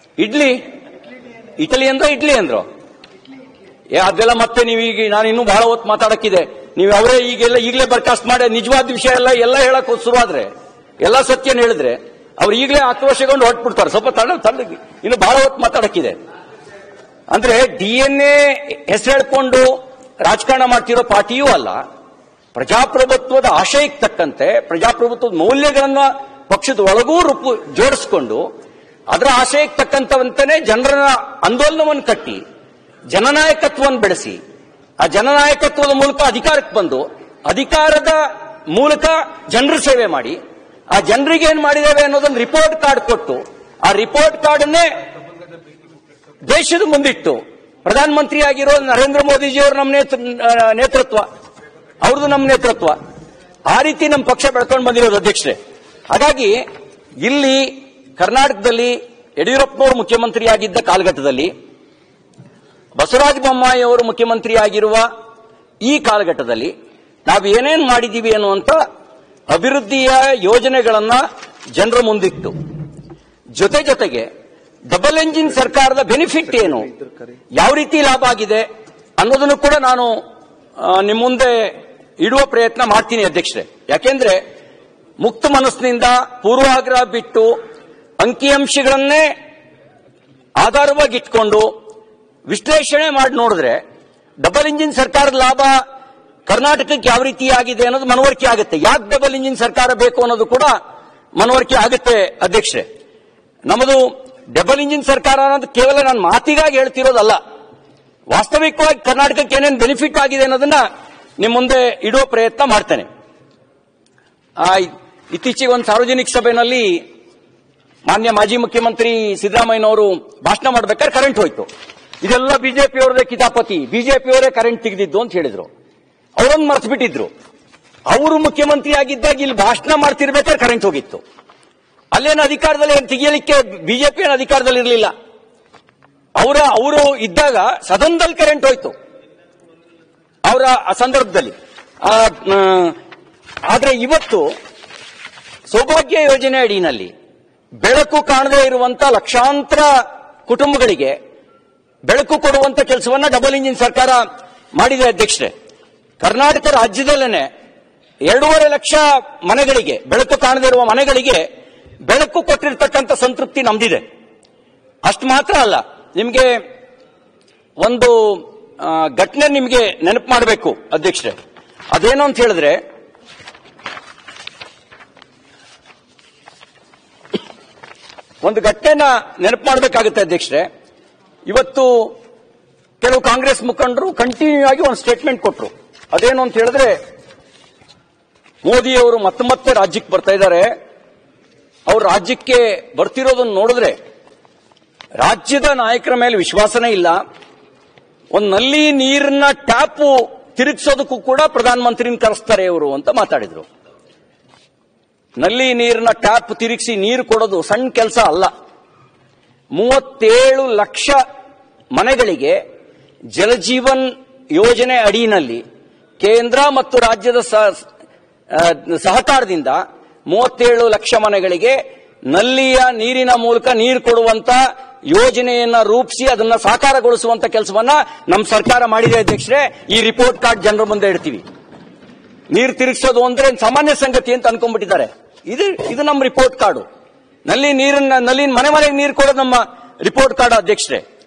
idli Italy ಅಂದ್ರ ಇಡ್ಲಿ ಅಂದ್ರು ಏ ಅದೆಲ್ಲ ಮತ್ತೆ ನೀವು ಈಗ ನಾನು ಇನ್ನೂ ಬಹಳ ಹೊತ್ತು ಮಾತಾಡಕ್ಕಿದೆ ನೀವು ಅವರೇ ಈಗೆಲ್ಲ ಈಗಲೇ ಬರ್ಕಾಸ್ಟ್ ಮಾಡಿ ನಿಜವಾದ ವಿಷಯ ಎಲ್ಲ ಎಲ್ಲ ಹೇಳಕ್ ಶುರುವಾದ್ರೆ ಎಲ್ಲ ಸತ್ಯನ ಹೇಳಿದ್ರೆ ಅವ್ರು ಈಗಲೇ ಆಕ್ರೋಶಗೊಂಡು ಹೊಟ್ಬಿಡ್ತಾರೆ ಸ್ವಲ್ಪ ತಳ್ಳ ತಳ್ಳಗಿ ಇನ್ನು ಬಹಳ ಹೊತ್ತು ಮಾತಾಡಕ್ಕಿದೆ ಅಂದ್ರೆ ಡಿ ಎನ್ ಎ ಹೆಸರು ಹೇಳ್ಕೊಂಡು ರಾಜಕಾರಣ ಮಾಡ್ತಿರೋ ಪಾರ್ಟಿಯೂ ಅಲ್ಲ ಪ್ರಜಾಪ್ರಭುತ್ವದ ಆಶಯಕ್ಕೆ ತಕ್ಕಂತೆ ಪ್ರಜಾಪ್ರಭುತ್ವದ ಮೌಲ್ಯಗಳನ್ನ ಪಕ್ಷದ ಒಳಗೂ ರೂಪು ಜೋಡಿಸ್ಕೊಂಡು ಅದರ ಆಶಯಕ್ಕೆ ತಕ್ಕಂತವಂತಾನೆ ಜನರ ಆಂದೋಲನವನ್ನು ಕಟ್ಟಿ ಜನನಾಯಕತ್ವವನ್ನು ಬೆಳೆಸಿ ಆ ಜನನಾಯಕತ್ವದ ಮೂಲಕ ಅಧಿಕಾರಕ್ಕೆ ಬಂದು ಅಧಿಕಾರದ ಮೂಲಕ ಜನರ ಸೇವೆ ಮಾಡಿ ಆ ಜನರಿಗೆ ಏನ್ ಮಾಡಿದ್ದೇವೆ ಅನ್ನೋದೊಂದು ರಿಪೋರ್ಟ್ ಕಾರ್ಡ್ ಕೊಟ್ಟು ಆ ರಿಪೋರ್ಟ್ ಕಾರ್ಡನ್ನೇ ದೇಶದ ಮುಂದಿಟ್ಟು ಪ್ರಧಾನಮಂತ್ರಿ ಆಗಿರೋ ನರೇಂದ್ರ ಮೋದಿಜಿಯವರು ನಮ್ಮ ನೇತೃ- ಆ, ನೇತೃತ್ವ ಅವ್ರದ್ದು ನಮ್ಮ ನೇತೃತ್ವ ಆ ರೀತಿ ನಮ್ಮ ಪಕ್ಷ ಬೆಳ್ಕೊಂಡು ಬಂದಿರೋದು ಅಧ್ಯಕ್ಷರೇ ಹಾಗಾಗಿ ಇಲ್ಲಿ ಕರ್ನಾಟಕದಲ್ಲಿ ಯಡಿಯೂರಪ್ಪನವರು ಮುಖ್ಯಮಂತ್ರಿಯಾಗಿದ್ದ ಕಾಲಘಟ್ಟದಲ್ಲಿ ಬಸವರಾಜ ಬೊಮ್ಮಾಯಿ ಅವರು ಮುಖ್ಯಮಂತ್ರಿ ಆಗಿರುವ ಈ ಕಾಲಘಟ್ಟದಲ್ಲಿ ನಾವು ಏನೇನ್ ಮಾಡಿದ್ದೀವಿ ಅನ್ನುವಂತ ಅಭಿವೃದ್ಧಿಯ ಯೋಜನೆಗಳನ್ನ ಜನರ ಮುಂದಿಟ್ಟು ಜೊತೆ ಜೊತೆಗೆ ಡಬಲ್ ಎಂಜಿನ್ ಸರ್ಕಾರದ ಬೆನಿಫಿಟ್ ಏನು ಯಾವ ರೀತಿ ಲಾಭ ಆಗಿದೆ ಅನ್ನೋದನ್ನು ಕೂಡ ನಾನು ಆ, ನಿಮ್ಮ ಮುಂದೆ ಇಡುವ ಪ್ರಯತ್ನ ಮಾಡ್ತೀನಿ ಅಧ್ಯಕ್ಷರೇ ಯಾಕೆಂದ್ರೆ ಮುಕ್ತ ಮನಸ್ಸಿನಿಂದ ಪೂರ್ವಾಗ್ರಹ ಬಿಟ್ಟು ಅಂಕಿಅಂಶಗಳನ್ನೇ ಆಧಾರವಾಗಿ ಇಟ್ಕೊಂಡು ವಿಶ್ಲೇಷಣೆ ಮಾಡಿ ನೋಡಿದ್ರೆ ಡಬಲ್ ಇಂಜಿನ್ ಸರ್ಕಾರದ ಲಾಭ ಕರ್ನಾಟಕಕ್ಕೆ ಯಾವ ರೀತಿ ಆಗಿದೆ ಅನ್ನೋದು ಮನವರಿಕೆ ಆಗುತ್ತೆ ಯಾಕೆ ಡಬಲ್ ಇಂಜಿನ್ ಸರ್ಕಾರ ಬೇಕು ಅನ್ನೋದು ಕೂಡ ಮನವರಿಕೆ ಆಗುತ್ತೆ ಅಧ್ಯಕ್ಷರೇ ನಮ್ಮದು ಡಬಲ್ ಇಂಜಿನ್ ಸರ್ಕಾರ ಅನ್ನೋದು ಕೇವಲ ನಾನು ಮಾತಿಗಾಗಿ ಹೇಳ್ತಿರೋದಲ್ಲ ವಾಸ್ತವಿಕವಾಗಿ ಕರ್ನಾಟಕಕ್ಕೆ ಏನೇನು ಬೆನಿಫಿಟ್ ಆಗಿದೆ ಅನ್ನೋದನ್ನ ನಿಮ್ಮ ಮುಂದೆ ಇಡುವ ಪ್ರಯತ್ನ ಮಾಡ್ತೇನೆ ಆ, ಇತ್ತೀಚೆಗೆ ಒಂದು ಸಾರ್ವಜನಿಕ ಸಭೆಯಲ್ಲಿ ಮಾನ್ಯ ಮಾಜಿ ಮುಖ್ಯಮಂತ್ರಿ ಸಿದ್ದರಾಮಯ್ಯನವರು ಭಾಷಣ ಮಾಡ್ಬೇಕಾದ್ರೆ ಕರೆಂಟ್ ಹೋಯ್ತು ಇದೆಲ್ಲ ಬಿಜೆಪಿ ಅವರದೇ ಕಿತಾಪತಿ ಬಿಜೆಪಿ ಅವರೇ ಕರೆಂಟ್ ತೆಗೆದಿದ್ದು ಅಂತ ಹೇಳಿದ್ರು ಅವರೊಂದು ಮರ್ತು ಬಿಟ್ಟಿದ್ರು ಅವರು ಮುಖ್ಯಮಂತ್ರಿ ಆಗಿದ್ದಾಗ ಇಲ್ಲಿ ಭಾಷಣ ಮಾಡ್ತಿರ್ಬೇಕಾದ್ರೆ ಕರೆಂಟ್ ಹೋಗಿತ್ತು ಅಲ್ಲೇನು ಅಧಿಕಾರದಲ್ಲಿ ಏನ್ ತೆಗಿಯಲಿಕ್ಕೆ ಬಿಜೆಪಿ ಏನು ಅಧಿಕಾರದಲ್ಲಿ ಇರಲಿಲ್ಲ ಅವರ ಅವರು ಇದ್ದಾಗ ಸದನದಲ್ಲಿ ಕರೆಂಟ್ ಹೋಯ್ತು ಅವರ ಆ ಸಂದರ್ಭದಲ್ಲಿ ಆ, ಆ, ಆದ್ರೆ ಇವತ್ತು ಸೌಭಾಗ್ಯ ಯೋಜನೆ ಅಡಿನಲ್ಲಿ ಬೆಳಕು ಕಾಣದೇ ಇರುವಂತ ಲಕ್ಷಾಂತರ ಕುಟುಂಬಗಳಿಗೆ ಬೆಳಕು ಕೊಡುವಂತ ಕೆಲಸವನ್ನ ಡಬಲ್ ಇಂಜಿನ್ ಸರ್ಕಾರ ಮಾಡಿದೆ ಅಧ್ಯಕ್ಷರೇ ಕರ್ನಾಟಕ ರಾಜ್ಯದಲ್ಲೇನೆ ಎರಡೂವರೆ ಲಕ್ಷ ಮನೆಗಳಿಗೆ ಬೆಳಕು ಕಾಣದೇ ಇರುವ ಮನೆಗಳಿಗೆ ಬೆಳಕು ಕೊಟ್ಟಿರ್ತಕ್ಕಂಥ ಸಂತೃಪ್ತಿ ನಮ್ದಿದೆ ಅಷ್ಟು ಮಾತ್ರ ಅಲ್ಲ ನಿಮಗೆ ಒಂದು ಆ, ಘಟನೆ ನಿಮಗೆ ನೆನಪು ಮಾಡಬೇಕು ಅಧ್ಯಕ್ಷರೇ ಅದೇನು ಅಂತ ಹೇಳಿದ್ರೆ ಒಂದು ಘಟನೆನ ನೆನಪು ಮಾಡಬೇಕಾಗುತ್ತೆ ಅಧ್ಯಕ್ಷರೇ ಇವತ್ತು ಕೆಲವು ಕಾಂಗ್ರೆಸ್ ಮುಖಂಡರು ಕಂಟಿನ್ಯೂ ಆಗಿ ಒಂದು ಸ್ಟೇಟ್ಮೆಂಟ್ ಕೊಟ್ಟರು ಅದೇನು ಅಂತ ಹೇಳಿದ್ರೆ ಮೋದಿ ಅವರು ಮತ್ತೆ ಮತ್ತೆ ರಾಜ್ಯಕ್ಕೆ ಬರ್ತಾ ಇದ್ದಾರೆ ಅವ್ರು ರಾಜ್ಯಕ್ಕೆ ಬರ್ತಿರೋದನ್ನು ನೋಡಿದ್ರೆ ರಾಜ್ಯದ ನಾಯಕರ ಮೇಲೆ ವಿಶ್ವಾಸನೇ ಇಲ್ಲ ಒಂದು ನಲ್ಲಿ ನೀರಿನ ಟ್ಯಾಪು ತಿರುಗಿಸೋದಕ್ಕೂ ಕೂಡ ಪ್ರಧಾನಮಂತ್ರಿನ ಕರೆಸ್ತಾರೆ ಇವರು ಅಂತ ಮಾತಾಡಿದ್ರು ನಲ್ಲಿ ನೀರಿನ ಟ್ಯಾಪ್ ತಿರುಗಿಸಿ ನೀರು ಕೊಡೋದು ಸಣ್ಣ ಕೆಲಸ ಅಲ್ಲ ಮೂವತ್ತೇಳು ಲಕ್ಷ ಮನೆಗಳಿಗೆ ಜಲಜೀವನ್ ಯೋಜನೆ ಅಡಿಯಲ್ಲಿ ಕೇಂದ್ರ ಮತ್ತು ರಾಜ್ಯದ ಸ- ಆ, ಸಹಕಾರದಿಂದ ಮೂವತ್ತೇಳು ಲಕ್ಷ ಮನೆಗಳಿಗೆ ನಲ್ಲಿಯ ನೀರಿನ ಮೂಲಕ ನೀರು ಕೊಡುವಂತ ಯೋಜನೆಯನ್ನ ರೂಪಿಸಿ ಅದನ್ನ ಸಾಕಾರಗೊಳಿಸುವಂತ ಕೆಲಸವನ್ನ ನಮ್ಮ ಸರ್ಕಾರ ಮಾಡಿದೆ ಅಧ್ಯಕ್ಷರೇ ಈ ರಿಪೋರ್ಟ್ ಕಾರ್ಡ್ ಜನರ ಮುಂದೆ ಇಡ್ತೀವಿ ನೀರು ತಿರುಗಿಸೋದು ಅಂದ್ರೆ ಏನ್ ಸಾಮಾನ್ಯ ಸಂಗತಿ ಅಂತ ಅನ್ಕೊಂಡ್ಬಿಟ್ಟಿದ್ದಾರೆ ಇದು ಇದು ನಮ್ಮ ರಿಪೋರ್ಟ್ ಕಾರ್ಡು ನಲ್ಲಿ ನೀರನ್ನ ನಲ್ಲಿ ಮನೆ ಮನೆಗೆ ನೀರು ಕೊಡೋದು ನಮ್ಮ ರಿಪೋರ್ಟ್ ಕಾರ್ಡ್ ಅಧ್ಯಕ್ಷರೇ